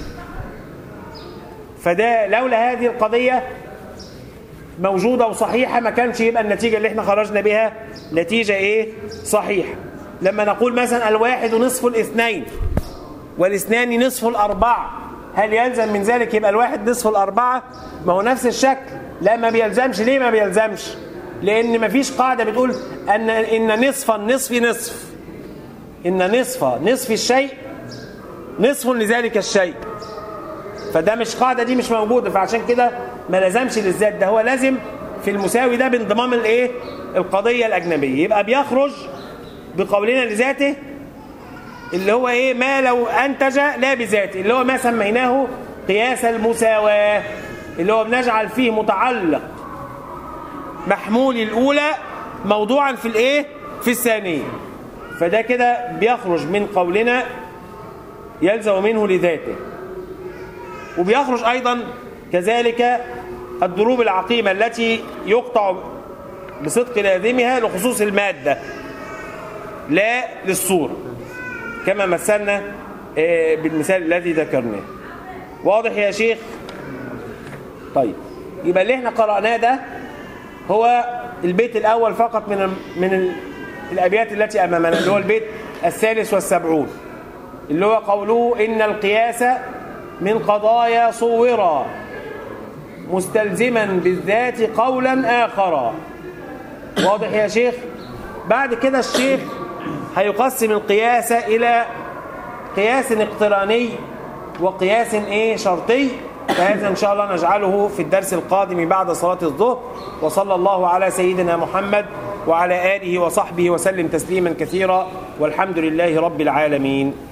فده لولا هذه القضية موجودة وصحيحة ما كانش يبقى النتيجة اللي احنا خرجنا بها نتيجة ايه صحيحة لما نقول مثلا الواحد نصف الاثنين والاثنان نصف الأربعة هل يلزم من ذلك يبقى الواحد نصف الأربعة ما هو نفس الشكل لا ما بيلزمش ليه ما بيلزمش لأن ما فيش قاعدة بتقول أن إن نصف النصف نصف إن نصف نصف الشيء نصف لذلك الشيء فده مش قاعدة دي مش موجودة فعشان كده ما لزمش للذات ده هو لازم في المساوي ده بانضمام الايه القضية الأجنبية يبقى بيخرج بقولنا لذاته اللي هو ايه ما لو انتج لا بذاته اللي هو ما سميناه قياس المساواة اللي هو بنجعل فيه متعلق محمول الأولى موضوعا في الايه في الثانية فده كده بيخرج من قولنا يلزم منه لذاته وبيخرج أيضا كذلك الضروب العقيمة التي يقطع بصدق لازمها لخصوص المادة لا للصورة كما مثلنا آه، بالمثال الذي ذكرناه واضح يا شيخ طيب يبقى اللي احنا قرأناه ده هو البيت الأول فقط من ال- من ال- الأبيات التي أمامنا اللي هو البيت الثالث والسبعون اللي هو قوله إن القياس من قضايا صورا مستلزما بالذات قولا آخر واضح يا شيخ بعد كده الشيخ هيقسم القياس إلى قياس اقتراني وقياس ايه شرطي فهذا ان شاء الله نجعله في الدرس القادم بعد صلاة الظهر وصلى الله على سيدنا محمد وعلى آله وصحبه وسلم تسليما كثيرا والحمد لله رب العالمين